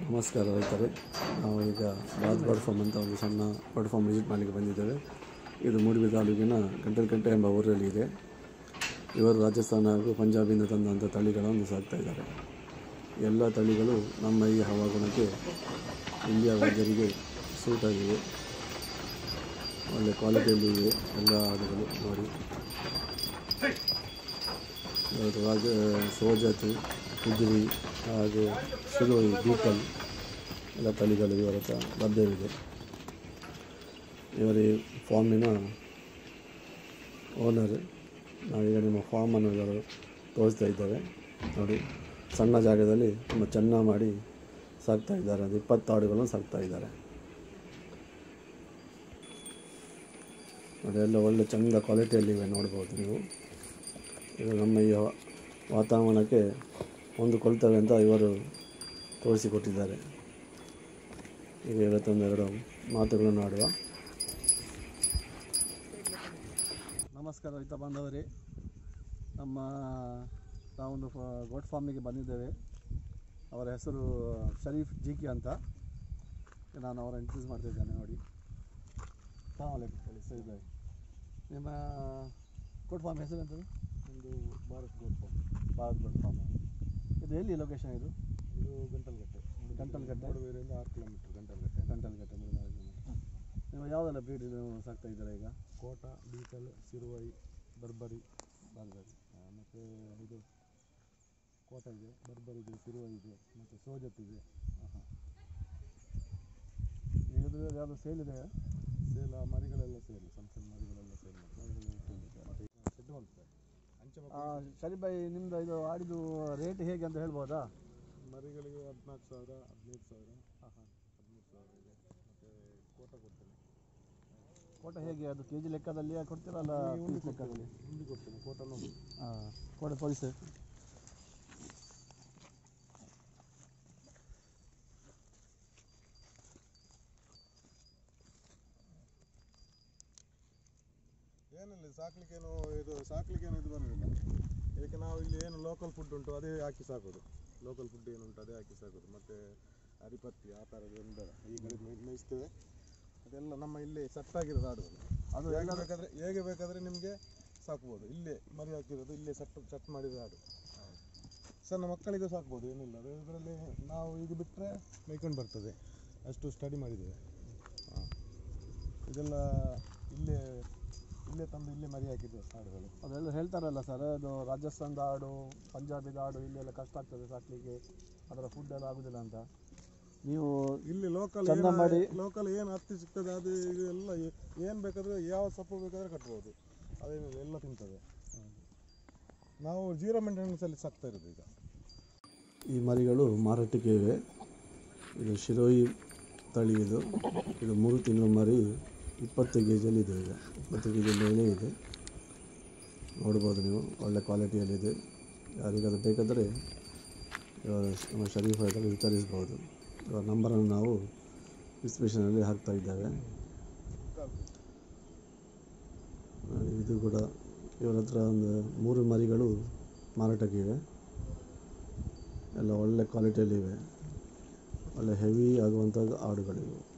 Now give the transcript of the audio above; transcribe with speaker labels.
Speaker 1: ನಮಸ್ಕಾರ ರೈತರೇ ನಾವು ಈಗ ರಾಜ್ ಬರ್ಡ್ ಫಾರ್ಮ್ ಅಂತ ಒಂದು ಸಣ್ಣ ಬರ್ಡ್ ಫಾರ್ಮ್ ವಿಸಿಟ್ ಮಾಡಲಿಕ್ಕೆ ಬಂದಿದ್ದೇವೆ ಇದು ಮೂಡಿಬಿದ ತಾಲೂಕಿನ ಗಂಟಲ್ಕಟ್ಟೆ ಎಂಬ ಊರಲ್ಲಿ ಇದೆ ಇವರು ರಾಜಸ್ಥಾನ ಹಾಗೂ ಪಂಜಾಬಿಂದ ತಂದಂಥ ತಳಿಗಳನ್ನು ಸಾಕ್ತಾ ಇದ್ದಾರೆ ಎಲ್ಲ ತಳಿಗಳು ನಮ್ಮ ಈ ಹವಾಗುಣಕ್ಕೆ ಇಂಡಿಯಾ ವೆದರಿಗೆ ಸೂಟ್ ಆಗಿದೆ ಒಳ್ಳೆ ಕ್ವಾಲಿಟಿಯಲ್ಲಿ ಇವೆ ಎಲ್ಲ ಆಡುಗಳು ನೋಡಿ ಇವರು ರಾಜ ಸೋಜತ್ ಕುದುರಿ ಹಾಗೆ ಶಿರೋಯಿ ಬೀಟಲ್ ಎಲ್ಲ ತಳಿಗಳು ಇವರ ಹತ್ರ ಲಭ್ಯವಿದೆ ಇವರೇ ಫಾರ್ಮಿನ ಓನರ್ ನಾವೀಗ ನಿಮ್ಮ ಫಾರ್ಮನ್ನು ಇವರು ತೋರಿಸ್ತಾ ಇದ್ದೇವೆ ನೋಡಿ ಸಣ್ಣ ಜಾಗದಲ್ಲಿ ತುಂಬ ಚೆನ್ನಾಗಿ ಮಾಡಿ ಸಾಕ್ತಾ ಇದ್ದಾರೆ ಅದು ಇಪ್ಪತ್ತು ಆಡುಗಳನ್ನು ಸಾಕ್ತಾ ಇದ್ದಾರೆ ನೋಡಿ ಎಲ್ಲ ಒಳ್ಳೆ ಚಂದ ಕ್ವಾಲಿಟಿಯಲ್ಲಿವೆ ನೋಡ್ಬೋದು ನೀವು ಇದು ನಮ್ಮ ಈ ವಾ- ವಾತಾವರಣಕ್ಕೆ ಹೊಂದಿಕೊಳ್ತವೆ ಅಂತ ಇವರು ತೋರಿಸಿಕೊಟ್ಟಿದ್ದಾರೆ ಈಗ ಇವತ್ತೊಂದೆರಡು ಮಾತುಗಳನ್ನು ಆಡುವ ನಮಸ್ಕಾರ ರೈತ ಬಾಂಧವರೇ ನಮ್ಮ ನಾವೊಂದು ಫ- ಗೋಟ್ ಫಾರ್ಮಿಗೆ ಬಂದಿದ್ದೇವೆ ಅವರ ಹೆಸರು ಶರೀಫ್ ಜಿ ಕೆ ಅಂತ ನಾನು ಅವರ ಇಂಟ್ರೊಡ್ಯೂಸ್ ಮಾಡ್ತಿದ್ದೇನೆ ನೋಡಿ ಸಲಾಮಲೈಕುಂ ಹೇಳಿ ಸರಿ ಬಾಯ್ ನಿಮ್ಮ ಗೋಟ್ ಫಾರ್ಮ್ ಹೆಸರು ಎಂತದು
Speaker 2: ಒಂದು Bharat goat farm
Speaker 1: Bharat goat farm ಇದು ಎಲ್ಲಿ ಲೊಕೇಶನ್ ಇದು
Speaker 2: ಇದು ಗಂಟಲ್ಗಟ್ಟೆ
Speaker 1: ಗಂಟಲ್ಗಟ್ಟೆ?
Speaker 2: ಮೂಡುಬೇರಿಂದ ಆರು ಕಿಲೋಮೀಟರ್ ಗಂಟಲ್ಗಟ್ಟೆ
Speaker 1: ಗಂಟಲ್ಗಟ್ಟೆ ಮುರುಘಾಜ ನೀವು ಯಾವುದೆಲ್ಲ ಬ್ರೀಡ್ ಸಾಕ್ತಾ ಇದ್ದೀರಾ ಈಗ
Speaker 2: ಕೋಟ ಬೀಟಲ್ ಸಿರುವೈ ಬರ್ಬರಿ ಬರ್ಬರಿ ಮತ್ತು ಇದು ಕೋಟ ಇದೆ ಬರ್ಬರಿ ಇದೆ ಸಿರುವೈ ಇದೆ ಮತ್ತು ಸೋಜತ್ ಇದೆ
Speaker 1: ಇದು ಯಾವುದು ಸೇಲ್ ಇದೆ
Speaker 2: ಸೇಲ್ ಆ ಮರಿಗಳೆಲ್ಲ ಸೇಲ್ ಸಣ್ಣ ಸಣ್ಣ ಮರಿಗಳೆಲ್ಲ ಸೇಲ್ ಮತ್ತು ಶೆಡ್ ಮಾಡ್ತಾರೆ ಅಂಚೆ ಮಕ್ಕಳು
Speaker 1: ಶರೀಫ್ ಭಾಯಿ ನಿಮ್ದು ಇದು ಆಡಿದು ರೇಟ್ ಹೇಗೆ ಅಂತ ಹೇಳ್ಬೋದಾ
Speaker 2: ಮರಿಗಳಿಗೆ ಹದಿನಾಲ್ಕು ಸಾವಿರ ಹದಿನೈದು ಸಾವಿರ ಹದಿಮೂರು ಸಾವಿರ ಇದೆ ಮತ್ತು ಕೋಟ ಕೊಡ್ತೇನೆ
Speaker 1: ಕೋಟ ಹೇಗೆ ಅದು ಕೆ ಜಿ ಲೆಕ್ಕದಲ್ಲಿ ಕೊಡ್ತೀರಾ ಅಲ್ಲ
Speaker 2: ಉಂಡಿ
Speaker 1: piece ಲೆಕ್ಕದಲ್ಲಿ
Speaker 2: ಕೊಡ್ತೇನೆ ಉಂಡಿ ಕೊಡ್ತೇನೆ ಕೋಟನು
Speaker 1: ಹಾಂ ಕೋಟ ತೋರಿಸಿ
Speaker 2: ಏನಿಲ್ಲ ಸಾಕ್ಲಿಕ್ಕೇನು ಇದು ಸಾಕ್ಲಿಕ್ಕೇನು ಇದು ಬರೋದಿಲ್ಲ ಇದಕ್ಕೆ ನಾವು ಇಲ್ಲಿ ಏನು ಲೋಕಲ್ ಫುಡ್ ಉಂಟು ಅದೇ ಹಾಕಿ ಸಾಕೋದು ಲೋಕಲ್ ಫುಡ್ ಏನು ಉಂಟು ಅದೇ ಹಾಕಿ ಸಾಕೋದು ಮತ್ತು ಅರಿಪತ್ತಿ ಆ ಥರದ್ದು ಏನು ಬೇಡ ಈಗ ಮೇ- ಮೇಯಿಸ್ತೇವೆ ಅದೆಲ್ಲ ನಮ್ಮ ಇಲ್ಲಿ ಸಟ್ಟಾಗಿರೋದು ಆಡುವುದು
Speaker 1: ಅದು
Speaker 2: ಹೇಗೆ
Speaker 1: ಎಲ್ಲರೂ-
Speaker 2: ಬೇಕಾದರೆ ಹೇಗೆ ಬೇಕಾದರೆ ನಿಮಗೆ ಸಾಕ್ಬೋದು ಇಲ್ಲೇ ಮರಿ ಹಾಕಿರೋದು ಇಲ್ಲೇ ಸಟ್ ಸಟ್ ಮಾಡಿದ ಆಡು ಸಣ್ಣ ಮಕ್ಕಳಿಗೂ ಸಾಕ್ಬೋದು ಏನಿಲ್ಲ ಅದು ಇದರಲ್ಲಿ ನಾವು ಈಗ ಬಿಟ್ಟರೆ ಮೇಯ್ಕೊಂಡು ಬರ್ತದೆ ಅಷ್ಟು ಸ್ಟಡಿ ಮಾಡಿದ್ದೇವೆ ಹಾಂ ಇದೆಲ್ಲ ಇಲ್ಲೇ ಇಲ್ಲೇ ತಂದು ಇಲ್ಲೇ ಮರಿ ಹಾಕಿದ್ದು ಆಡುಗಳು
Speaker 1: ಅದೆಲ್ಲ ಹೇಳ್ತಾರಲ್ಲ ಸರ್ ಅದು ರಾಜಸ್ಥಾನದ ಆಡು ಪಂಜಾಬಿದ ಆಡು ಇಲ್ಲೆಲ್ಲ ಕಷ್ಟ ಆಗ್ತದೆ ಸಾಕಲಿಕ್ಕೆ ಅದರ ಫುಡ್ ಎಲ್ಲ ಆಗುದಿಲ್ಲ ಅಂತ ನೀವು
Speaker 2: ಇಲ್ಲಿ ಲೋಕಲ್
Speaker 1: ಚಂದ ಮಾಡಿ
Speaker 2: ಲೋಕಲ್ ಏನು ಹತ್ತಿ ಸಿಗ್ತದೆ ಅದು ಇದು ಎಲ್ಲ ಏನು ಬೇಕಾದರೆ ಯಾವ ಸೊಪ್ಪು ಬೇಕಾದರೆ ಕಟ್ಬೋದು ಅದೇನಿಲ್ಲ ಎಲ್ಲ ತಿಂತದೆ ನಾವು ಜೀರೋ ಮೇಂಟೆನೆನ್ಸಲ್ಲಿ ಸಾಕ್ತಾ ಇರೋದು ಈಗ
Speaker 1: ಈ ಮರಿಗಳು ಮಾರಾಟಕ್ಕೆ ಇವೆ ಇದು ಶಿರೋಯಿ ತಳಿ ಇದು ಇದು ಮೂರು ತಿಂಗಳ ಮರಿ ಇಪ್ಪತ್ತು ಕೆ ಜಿಯಲ್ಲಿ ಇದೆ ಈಗ ಇಪ್ಪತ್ತು ಕೆ ಜಿ ಮೇಲೆ ಇದೆ ನೋಡ್ಬೋದು ನೀವು ಒಳ್ಳೆ ಕ್ವಾಲಿಟಿಯಲ್ಲಿದೆ ಯಾರಿಗಾದ್ರು ಬೇಕಾದರೆ ಇವಾಗ ನಮ್ಮ ಶರೀಫ್ ಹತ್ರ ವಿಚಾರಿಸ್ಬೋದು ಇವರ ನಂಬರನ್ನು ನಾವು ಡಿಸ್ಕ್ರಿಪ್ಷನಲ್ಲಿ ಹಾಕ್ತಾ ಇದ್ದೇವೆ ನೋಡಿ, ಇದು ಕೂಡ ಇವರ ಹತ್ರ ಒಂದು ಮೂರು ಮರಿಗಳು ಮಾರಾಟಕ್ಕಿವೆ ಎಲ್ಲ ಒಳ್ಳೆ ಕ್ವಾಲಿಟಿಯಲ್ಲಿವೆ ಒಳ್ಳೆ ಹೆವಿ ಆಗುವಂಥ ಆಡುಗಳಿವೆ